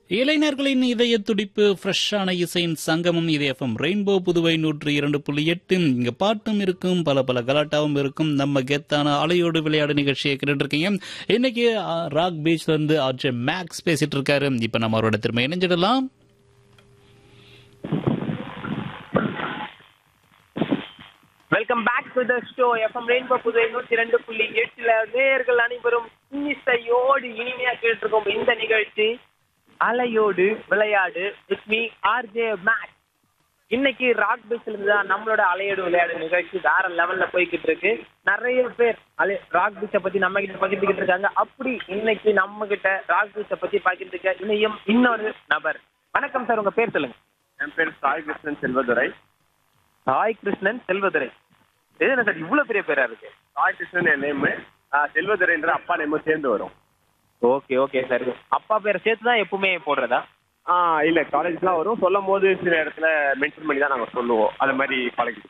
இளைஞர்களின் இதய துடிப்பு ஃப்ரெஷ்ஷான இசையின் சங்கமம் இது எஃப்எம் ரெயின்போ புதுவை நூற்றி இரண்டு புள்ளி எட்டு இங்க பாட்டும் இருக்கும் பல பல கலாட்டாவும் இருக்கும் நம்ம கெத்தான அலையோடு விளையாடு நிகழ்ச்சியை கேட்டுட்டு இருக்கீங்க இன்னைக்கு ஆ, ராக் பீச்ல இருந்து ஆர்ஜே மேக்ஸ் பேசிட்டு இருக்காரு இப்ப நம்ம அவரோட திரும்ப இணைஞ்சிடலாம் welcome back to the show FM rainbow Puduvai நூற்றி ரெண்டு புள்ளி எட்டுல நேயர்கள் அனைவரும் இன்னிசையோடு இனிமையா கேட்டிருக்கோம் இந்த நிகழ்ச்சி அலையோடு விளையாடு வித் மீ ஆர்ஜே மேக் இன்னைக்கு ராக் பீச்ல இருந்து தான் நம்மளோட அலையோடு விளையாடு நிகழ்ச்சி வேற லெவல்ல போய்கிட்டு இருக்கு நிறைய பேர் அலை ராக் பீச்சை பத்தி நம்ம கிட்ட பகிர்ந்துகிட்டு இருக்காங்க அப்படி இன்னைக்கு நம்ம கிட்ட ராக் பீச்சை பத்தி பகிர்ந்துக்க இணையும் இன்னொரு நபர் வணக்கம் சார் உங்க பேர் சொல்லுங்க என் பேர் சாய் கிருஷ்ணன் செல்வதுரை சாய் கிருஷ்ணன் செல்வதுரை இது என்ன சார் இவ்வளவு பெரிய பேரா இருக்கு சாய் கிருஷ்ணன் என் நேமு செல்வதுரைன்ற அப்பா நேமும் சேர்ந்து வரும் ஓகே ஓகே சார் அப்பா பேரை சேர்த்து தான் எப்பவுமே போடுறதா ஆ இல்ல காலேஜ்லாம் வரும் சொல்லும் போது சில இடத்துல மென்ஷன் பண்ணி தான் நாங்க சொல்லுவோம் அது மாதிரி பழகி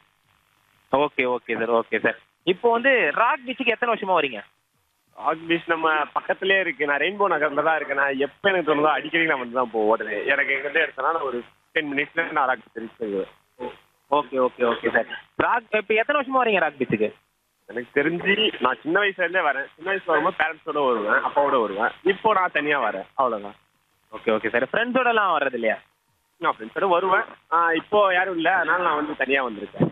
okay okay sir okay sir இப்போ வந்து ராக் பீச்சுக்கு எத்தனை வருஷமா வரீங்க ஆக் பீச் நம்ம பக்கத்துலயே இருக்கு நான் ரெயின்போ நகர்ல தான் இருக்கேன் நான் எப்ப எனக்கு தோணுதோ அடிக்கடி நான் வந்து தான் போவோம் உடனே எனக்கு எங்க இருந்து எடுத்தனா நான் ஒரு டென் மினிட்ஸ்ல நான் ராக் தெரிஞ்சு okay okay okay sir rock இப்போ எத்தனை வருஷமா வரீங்க ராக் பீச்சுக்கு எனக்கு தெரிஞ்சு நான் சின்ன வயசுல இருந்தே வரேன் சின்ன வயசுல வரும்போது பேரண்ட்ஸோட வருவேன் அப்பாவோட வருவேன் இப்போ நான் தனியா வரேன் அவ்வளவுதான் ஓகே ஓகே சார் ஃப்ரெண்ட்ஸோடலாம் வர்றது இல்லையா நான் ஃப்ரெண்ட்ஸோட வருவேன் ஆ, இப்போ யாரும் இல்ல அதனால நான் வந்து தனியா வந்திருக்கேன்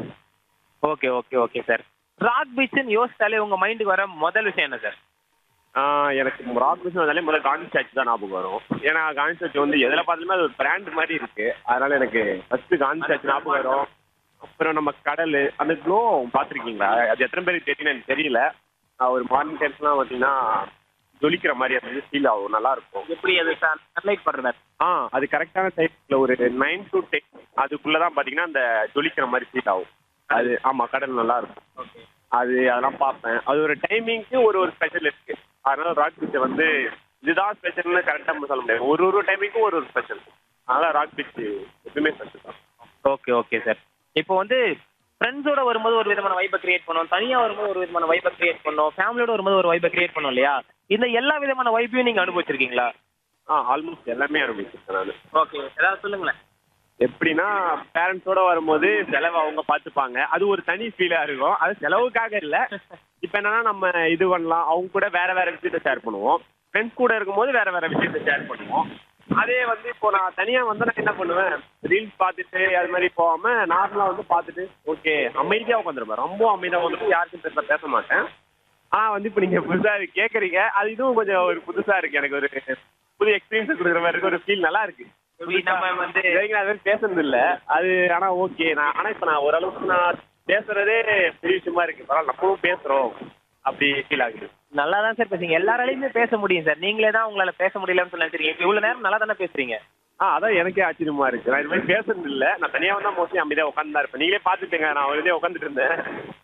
okay okay okay sir rock பீச்சுன்னு யோசிச்சாலே உங்க மைண்டுக்கு வர முதல் விஷயம் என்ன சார் ஆஹ் எனக்கு ராக் மிஷின் வந்தாலே முதல்ல காந்தி ஸ்டாச்சு தான் ஞாபகம் வரும் ஏன்னா காந்தி ஸ்டாச்சு வந்து எதில் பார்த்தாலுமே அது ஒரு பிராண்ட் மாதிரி இருக்கு அதனால எனக்கு ஃபர்ஸ்ட் காந்தி ஸ்டாச்சு ஞாபகம் வரும் அப்புறம் நம்ம கடல் அந்த க்ளோ பார்த்துருக்கீங்களா அது எத்தனை பேருக்கு தெரியும் எனக்கு தெரியல ஆஹ் ஒரு மார்னிங் டைம்ஸ்லாம் பார்த்தீங்கன்னா ஜொலிக்கிற மாதிரி அது ஃபீல் ஆகும் நல்லா இருக்கும் எப்படி அது சார் சன்லைட் படுறதா ஆ அது கரெக்டான டைப்ல ஒரு நைன் டு டென் அதுக்குள்ள தான் பார்த்தீங்கன்னா அந்த ஜொலிக்கிற மாதிரி ஃபீல் ஆகும் அது ஆமாம் கடல் நல்லா இருக்கும் அது அதெல்லாம் பார்ப்பேன் அது ஒரு டைமிங்க்கு ஒரு ஒரு ஸ்பெஷல் இருக்கு அதனால ராக் பீச்சை வந்து இதுதான் ஸ்பெஷல்னு கரெக்டாக சொல்ல முடியாது ஒரு ஒரு டைமிங்க்கும் ஒரு ஒரு ஸ்பெஷல் அதனால ராக் பீச் எப்பவுமே ஸ்பெஷல் தான் ஓகே ஓகே சார் இப்போ வந்து ஃப்ரெண்ட்ஸோட வரும்போது ஒரு விதமான வைப்பை கிரியேட் பண்ணுவோம் தனியா வரும்போது ஒரு விதமான வைப்பை கிரியேட் பண்ணோம் ஃபேமிலியோட வரும்போது ஒரு வைப்பை கிரியேட் பண்ணோம் இல்லையா இந்த எல்லா விதமான வைப்பையும் நீங்க அனுபவிச்சிருக்கீங்களா ஆ ஆல்மோஸ்ட் எல்லாமே அனுபவிச்சிருக்கேன் நான் ஓகே ஏதாவது சொல்லுங்களேன் எப்படின்னா பேரண்ட்ஸோட வரும்போது செலவு அவங்க பார்த்துப்பாங்க அது ஒரு தனி ஃபீலா இருக்கும் அது செலவுக்காக இல்ல இப்ப என்னன்னா நம்ம இது பண்ணலாம் அவங்க கூட வேற வேற விஷயத்த ஷேர் பண்ணுவோம் ஃப்ரெண்ட்ஸ் கூட இருக்கும்போது வேற வேற விஷயத்த ஷேர் பண்ணுவோம் அதே வந்து இப்போ நான் தனியா வந்து நான் என்ன பண்ணுவேன் ரீல்ஸ் பார்த்துட்டு அது மாதிரி போகாம நார்மலா வந்து பார்த்துட்டு ஓகே அமைதியா உட்காந்துருப்பேன் ரொம்ப அமைதியா வந்துட்டு யாருக்கும் பெருசா பேச மாட்டேன் ஆனா வந்து இப்போ நீங்க புதுசா இது கேக்குறீங்க அது இதுவும் கொஞ்சம் ஒரு புதுசா இருக்கு எனக்கு ஒரு புது எக்ஸ்பீரியன்ஸ் கொடுக்குற மாதிரி இருக்கு ஒரு ஃபீல் நல்லா இருக்கு இப்படி நம்ம வந்து இது வரைக்கும் நான் அது மாதிரி பேசுனது இல்ல அது ஆனா ஓகே நான் ஆனா இப்ப நான் ஓரளவுக்கு நான் பேசுறதே பெரிய விஷயமா இருக்கு பரவாயில்ல நம்மளும் பேசுறோம் அப்படி ஃபீல் ஆகுது நல்லா தான் சார் பேசுறீங்க எல்லாராலையுமே பேச முடியும் சார் நீங்களே தான் உங்களால பேச முடியலன்னு சொல்லி நினைச்சிருக்கீங்க இப்போ இவ்வளவு நேரம் நல்லா தானே பேசுறீங்க ஆ அதான் எனக்கே ஆச்சரியமா இருக்கு நான் இது மாதிரி பேசுறது இல்ல நான் தனியா வந்தா மோஸ்ட்லி அமைதியா உட்காந்து தான் இருப்பேன் நீங்களே பாத்துட்டீங்க நான் வந்து உட்காந்துட்டு இருந்தேன்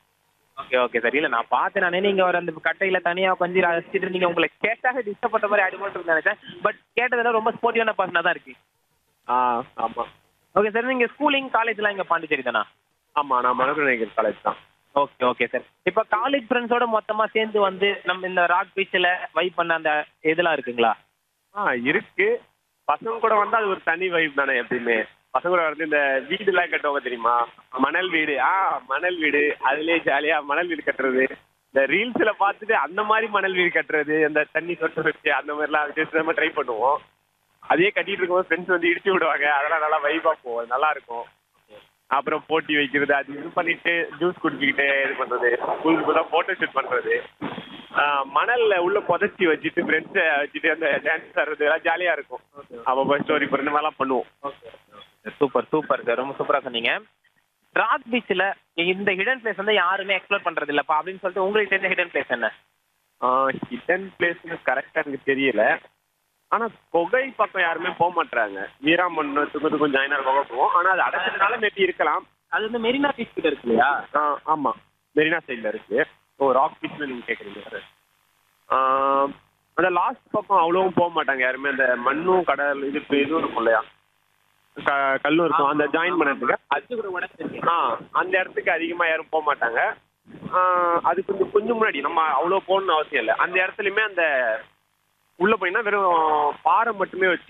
ஓகே ஓகே சார் இல்ல நான் பார்த்தேன் நானே நீங்க ஒரு அந்த கட்டையில தனியா உட்காந்து ரசிச்சிட்டு இருந்தீங்க உங்களை கேட்டாக டிஸ்டர்ப் பண்ற மாதிரி அடிமட்டு நினைச்சேன் பட் கேட்டதெல்லாம் ரொம்ப ஸ்போர்ட்டிவான பர்சனா தான் இருக்கு ஆ ஆமா ஓகே சார் நீங்க ஸ்கூலிங் காலேஜ்லாம் இங்க பாண்டிச்சேரி தானா ஆமா நான் மனோகர் காலேஜ் தான் ஓகே ஓகே சார் இப்போ காலேஜ் ஃப்ரெண்ட்ஸோட மொத்தமா சேர்ந்து வந்து நம்ம இந்த ராக் பீச்சில் வைப் பண்ண அந்த இதெல்லாம் இருக்குங்களா ஆ இருக்கு பசங்க கூட வந்தா அது ஒரு தனி வைப் தானே எப்பயுமே பசங்க கூட வந்து இந்த வீடு எல்லாம் கட்டுவாங்க தெரியுமா மணல் வீடு ஆ மணல் வீடு அதுலயே ஜாலியா மணல் வீடு கட்டுறது இந்த ரீல்ஸ்ல பார்த்துட்டு அந்த மாதிரி மணல் வீடு கட்டுறது அந்த தண்ணி சொட்டு வச்சு அந்த மாதிரிலாம் அது நம்ம ட்ரை பண்ணுவோம் அதே கட்டிட்டு இருக்கும்போது ஃப்ரெண்ட்ஸ் வந்து இடிச்சு விடுவாங்க அதெல்லாம் நல்லா வைபா போகும் நல்லா இருக்கும் அப்புறம் போட்டி வைக்கிறது அது இது பண்ணிட்டு ஜூஸ் குடிச்சிக்கிட்டு இது பண்றது புதுசு புதுசாக ஃபோட்டோ ஷூட் பண்றது ஆஹ் மணல்ல உள்ள புதைச்சி வச்சுட்டு ஃப்ரெண்ட்ஸை வச்சுட்டு அந்த டான்ஸ் ஆடுறது எல்லாம் ஜாலியா இருக்கும் அப்போ ஸ்டோரி போடுற இந்த மாதிரிலாம் பண்ணுவோம் சூப்பர் சூப்பர் சார் ரொம்ப சூப்பரா சொன்னீங்க ராக் பீச்சில் இந்த ஹிடன் பிளேஸ் வந்து யாருமே எக்ஸ்ப்ளோர் பண்றது இல்லப்பா அப்படின்னு சொல்லிட்டு உங்களுக்கு தெரிஞ்ச ஹிடன் பிளேஸ் என்ன ஹிடன் பிளேஸ்னு கரெக்டாக எனக்கு தெரியல ஆனா குகை பக்கம் யாருமே போக மாட்டாங்க வீராமண்ணத்துக்கு கொஞ்சம் ஜாயினா இருக்க போவோம் ஆனா அது அடைச்சதுனால மேபி இருக்கலாம் அது வந்து மெரினா பீச் கிட்ட இருக்கு இல்லையா ஆ, ஆமா மெரினா சைடுல இருக்கு ஓ ராக் பீச்ல நீங்க கேக்குறீங்க அந்த லாஸ்ட் பக்கம் அவ்வளவும் போக மாட்டாங்க யாருமே அந்த மண்ணும் கடல் இது இதுவும் இருக்கும் இல்லையா க- கல்லும் இருக்கும் அந்த ஜாயின் பண்ணதுக்கு அது கூட உடச்சு ஆ அந்த இடத்துக்கு அதிகமா யாரும் போக மாட்டாங்க ஆ, அது கொஞ்சம் கொஞ்சம் முன்னாடி நம்ம அவ்வளோ போகணும்னு அவசியம் இல்லை அந்த இடத்துலயுமே அந்த உள்ள போயின்னா வெறும் பாறை மட்டுமே வச்சு